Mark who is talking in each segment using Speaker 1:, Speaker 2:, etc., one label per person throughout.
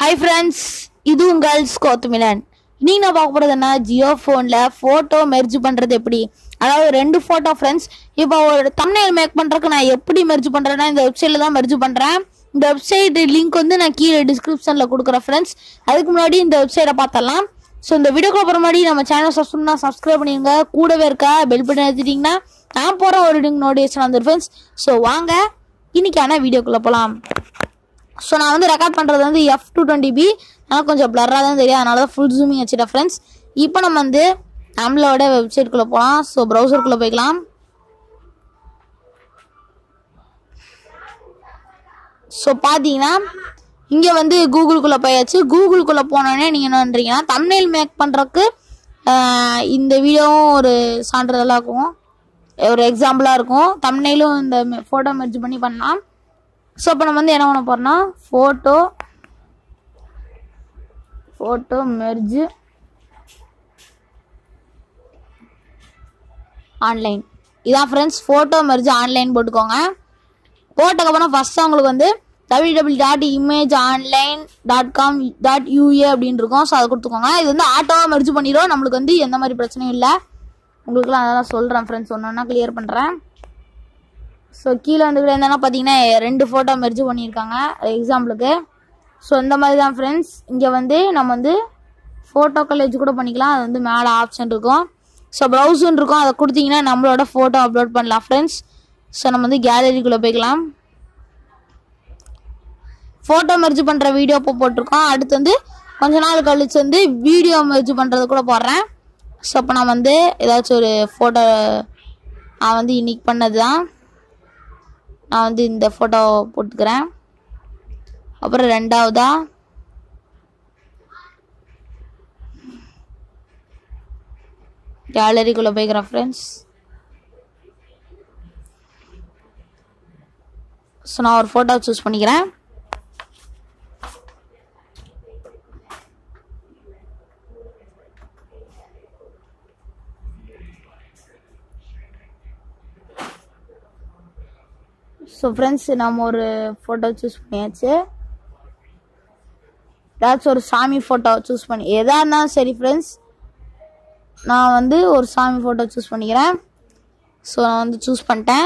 Speaker 1: hi friends இது உங்கள் ஸ்கோத்துமிலன் இன்னைக்கு நான் பார்க்க போகிறது என்ன ஜியோ ஃபோனில் ஃபோட்டோ மெர்ஜ் பண்ணுறது எப்படி அதாவது ரெண்டு ஃபோட்டோ ஃப்ரெண்ட்ஸ் இப்போ ஒரு தம்ப்நெயில் மேக் பண்ணுறதுக்கு நான் எப்படி மெர்ஜ் பண்ணுறேன்னா இந்த வெப்சைட்டில் தான் மெர்ஜ் பண்ணுறேன் இந்த வெப்சைட் லிங்க் வந்து நான் கீழே டிஸ்கிரிப்ஷனில் கொடுக்குறேன் ஃப்ரெண்ட்ஸ் அதுக்கு முன்னாடி இந்த வெப்சைட்டை பார்த்தலாம் ஸோ இந்த வீடியோக்கு அப்புறம் முன்னாடி நம்ம சேனல் சப்ஸ்கிரைப் சப்ஸ்கிரைப் பண்ணிடுங்க கூடவே இருக்கா பெல் பட்டன் எடுத்துட்டிங்கன்னா நான் போகிற ஒரு நோட்டிஃபிகேஷன் வந்துடும் ஃப்ரெண்ட்ஸ் ஸோ வாங்க இன்னைக்கான வீடியோக்குள்ளே போகலாம் ஸோ நான் வந்து ரெக்கார்ட் பண்ணுறது வந்து எஃப் டூ டுவெண்ட்டி பி அதனால் கொஞ்சம் பிளராக தான் தெரியும் அதனால தான் ஃபுல் ஜூமிங் வச்சுட்டேன் ஃப்ரெண்ட்ஸ் இப்போ நம்ம வந்து நம்மளோட வெப்சைட்குள்ளே போகலாம் ஸோ ப்ரௌசருக்குள்ளே போய்க்கலாம் ஸோ பார்த்தீங்கன்னா இங்கே வந்து கூகுளுக்குள்ளே போயாச்சு கூகுளுக்குள்ளே போனோடனே நீங்கள் என்ன பண்ணுறீங்கன்னா தம்ப்நெயில் மேக் பண்ணுறதுக்கு இந்த வீடியோவும் ஒரு சான்றிதழாக இருக்கும் ஒரு எக்ஸாம்பிளாக இருக்கும் தம்ப்நெயிலும் இந்த ஃபோட்டோ மெர்ஜ் பண்ணி பண்ணலாம் ஸோ இப்போ நம்ம வந்து என்ன பண்ண போறோம்னா ஃபோட்டோ ஃபோட்டோ மெர்ஜ் ஆன்லைன் இதான் ஃப்ரெண்ட்ஸ் ஃபோட்டோ மெர்ஜ் ஆன்லைன் போட்டுக்கோங்க போட்டதுக்கப்புறம் ஃபஸ்ட்டு உங்களுக்கு வந்து W W dot image online dot com dot UA அப்படின்னு இருக்கும் ஸோ அதை கொடுத்துக்கோங்க இது வந்து ஆட்டோவாக மெர்ஜ் பண்ணிடும் நம்மளுக்கு வந்து எந்த மாதிரி பிரச்சனையும் இல்லை உங்களுக்குலாம் அதெல்லாம் சொல்கிறேன் ஃப்ரெண்ட்ஸ் ஒன்று ஒன்றா கிளியர் பண்ணுறேன் ஸோ கீழே வந்துக்கிட்டு என்னென்னா பார்த்தீங்கன்னா ரெண்டு ஃபோட்டோ மெர்ஜ் பண்ணியிருக்காங்க எக்ஸாம்பிளுக்கு ஸோ இந்த மாதிரி தான் ஃப்ரெண்ட்ஸ் இங்கே வந்து நம்ம வந்து ஃபோட்டோ காலேஜ் கூட பண்ணிக்கலாம் அது வந்து மேலே ஆப்ஷன் இருக்கும் ஸோ ப்ரௌசன் இருக்கும் அதை கொடுத்தீங்கன்னா நம்மளோட ஃபோட்டோ அப்லோட் பண்ணலாம் ஃப்ரெண்ட்ஸ் ஸோ நம்ம வந்து கேலரிக்குள்ளே போய்க்கலாம் ஃபோட்டோ மெர்ஜ் பண்ணுற வீடியோ இப்போ போட்டிருக்கோம் அடுத்து வந்து கொஞ்ச நாள் கழிச்சு வந்து வீடியோ மெர்ஜ் பண்ணுறது கூட போடுறேன் ஸோ அப்போ நான் வந்து ஏதாச்சும் ஒரு ஃபோட்டோ நான் வந்து இன்னைக்கு பண்ணது தான் நான் வந்து இந்த ஃபோட்டோ போட்டுக்கிறேன் அப்புறம் ரெண்டாவதா கேலரிக்குள்ளே போய்க்கிறேன் ஃப்ரெண்ட்ஸ் ஸோ நான் ஒரு ஃபோட்டோ சூஸ் பண்ணிக்கிறேன் ஸோ ஃப்ரெண்ட்ஸ் நம்ம ஒரு ஃபோட்டோ சூஸ் பண்ணியாச்சு ஏதாச்சும் ஒரு சாமி ஃபோட்டோ சூஸ் பண்ணி எதா இருந்தாலும் சரி ஃப்ரெண்ட்ஸ் நான் வந்து ஒரு சாமி ஃபோட்டோ சூஸ் பண்ணிக்கிறேன் ஸோ நான் வந்து சூஸ் பண்ணிட்டேன்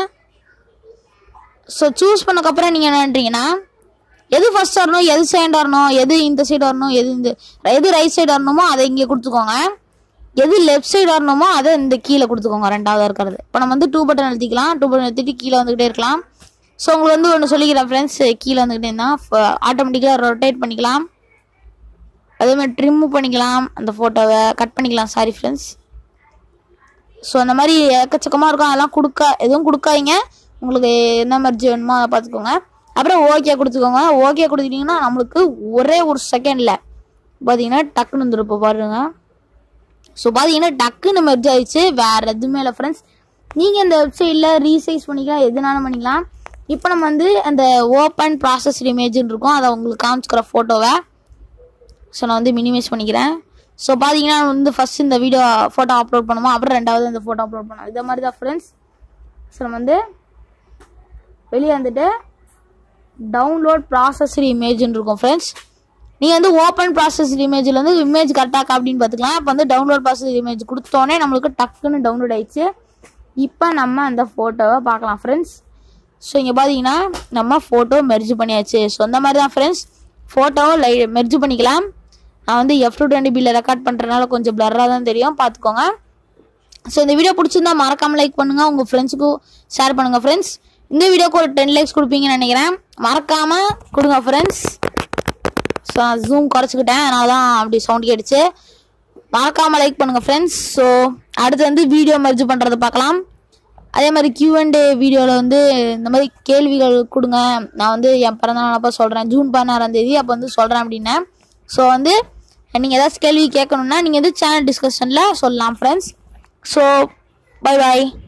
Speaker 1: ஸோ சூஸ் பண்ணக்கப்புறம் நீங்கள் என்ன பண்ணுறீங்கன்னா எது ஃபர்ஸ்ட் வரணும் எது செகண்ட் வரணும் எது இந்த சைடு வரணும் எது இந்த எது ரைட் சைடு வரணுமோ அதை இங்கே கொடுத்துக்கோங்க எது லெஃப்ட் சைடு வரணுமோ அதை இந்த கீழே கொடுத்துக்கோங்க ரெண்டாவது இருக்கிறது இப்போ நம்ம வந்து டூ பட்டன் எழுத்திக்கலாம் டூ பட்டன் எழுத்திட்டு கீழே வந்துக்கிட்டே இருக்கலாம் ஸோ உங்களுக்கு வந்து ஒன்று சொல்லிக்கிறேன் ஃப்ரெண்ட்ஸ் கீழே வந்துக்கிட்டே இருந்தால் ஆட்டோமேட்டிக்காக ரொட்டேட் பண்ணிக்கலாம் அதே மாதிரி ட்ரிம்மு பண்ணிக்கலாம் அந்த ஃபோட்டோவை கட் பண்ணிக்கலாம் சாரி ஃப்ரெண்ட்ஸ் ஸோ அந்த மாதிரி எக்கச்சக்கமாக இருக்கும் அதெல்லாம் கொடுக்க எதுவும் கொடுக்காதீங்க உங்களுக்கு என்ன மர்ஜி வேணுமோ அதை பார்த்துக்கோங்க அப்புறம் ஓகே கொடுத்துக்கோங்க ஓகே கொடுத்துட்டிங்கன்னா நம்மளுக்கு ஒரே ஒரு செகண்டில் பார்த்தீங்கன்னா டக்குன்னு வந்துடும் இப்போ பாருங்க ஸோ பார்த்தீங்கன்னா டக்குன்னு மெர்ஜ் ஆயிடுச்சு வேறு எதுவுமே இல்லை ஃப்ரெண்ட்ஸ் நீங்கள் இந்த வெப்சைட்டில் ரீசைஸ் பண்ணிக்கலாம் எதுனாலும் பண்ணிக்கலாம் இப்போ நம்ம வந்து அந்த ஓப்பன் ப்ராசஸ் இமேஜ்னு இருக்கும் அதை உங்களுக்கு காமிச்சிக்கிற ஃபோட்டோவை ஸோ நான் வந்து மினிமைஸ் பண்ணிக்கிறேன் ஸோ பார்த்தீங்கன்னா வந்து ஃபஸ்ட் இந்த வீடியோ ஃபோட்டோ அப்லோட் பண்ணுவோம் அப்புறம் ரெண்டாவது இந்த ஃபோட்டோ அப்லோட் பண்ணுவோம் இதே மாதிரி தான் ஃப்ரெண்ட்ஸ் ஸோ நம்ம வந்து வெளியே வந்துட்டு டவுன்லோட் ப்ராசஸ்டு இமேஜ்னு இருக்கும் ஃப்ரெண்ட்ஸ் நீங்கள் வந்து ஓப்பன் ப்ராசஸ்டு இமேஜில் வந்து இமேஜ் கரெக்டாக அப்படின்னு பார்த்துக்கலாம் இப்போ வந்து டவுன்லோட் ப்ராசஸ் இமேஜ் கொடுத்தோன்னே நம்மளுக்கு டக்குன்னு டவுன்லோட் ஆயிடுச்சு இப்போ நம்ம அந்த ஃபோட்டோவை பார்க்கலாம் ஃப்ரெண்ட்ஸ் ஸோ இங்கே பார்த்தீங்கன்னா நம்ம ஃபோட்டோ மெர்ஜ் பண்ணியாச்சு ஸோ அந்த மாதிரி தான் ஃப்ரெண்ட்ஸ் ஃபோட்டோவை லை மெர்ஜ் பண்ணிக்கலாம் நான் வந்து எஃப் டூ டுவெண்ட்டி பியில் ரெக்கார்ட் பண்ணுறதுனால கொஞ்சம் பிளராக தான் தெரியும் பார்த்துக்கோங்க ஸோ இந்த வீடியோ பிடிச்சிருந்தா மறக்காமல் லைக் பண்ணுங்கள் உங்கள் ஃப்ரெண்ட்ஸுக்கும் ஷேர் பண்ணுங்கள் ஃப்ரெண்ட்ஸ் இந்த வீடியோக்கு ஒரு டென் லைக்ஸ் கொடுப்பீங்கன்னு நினைக்கிறேன் மறக்காமல் கொடுங்க ஃப்ரெண்ட்ஸ் ஸோ நான் ஜூம் குறைச்சிக்கிட்டேன் அதனால தான் அப்படி சவுண்ட் கேட்டுச்சு மறக்காமல் லைக் பண்ணுங்கள் ஃப்ரெண்ட்ஸ் ஸோ அடுத்து வந்து வீடியோ மெர்ஜ் பண்ணுறதை பார்க்கலாம் அதே மாதிரி கியூ அண்ட் வீடியோவில் வந்து இந்த மாதிரி கேள்விகள் கொடுங்க நான் வந்து என் பிறந்தநாள் அப்போ சொல்கிறேன் ஜூன் பதினாறாம் தேதி அப்போ வந்து சொல்கிறேன் அப்படின்னேன் ஸோ வந்து நீங்கள் ஏதாச்சும் கேள்வி கேட்கணுன்னா நீங்கள் வந்து சேனல் டிஸ்கஷனில் சொல்லலாம் ஃப்ரெண்ட்ஸ் ஸோ பை பாய்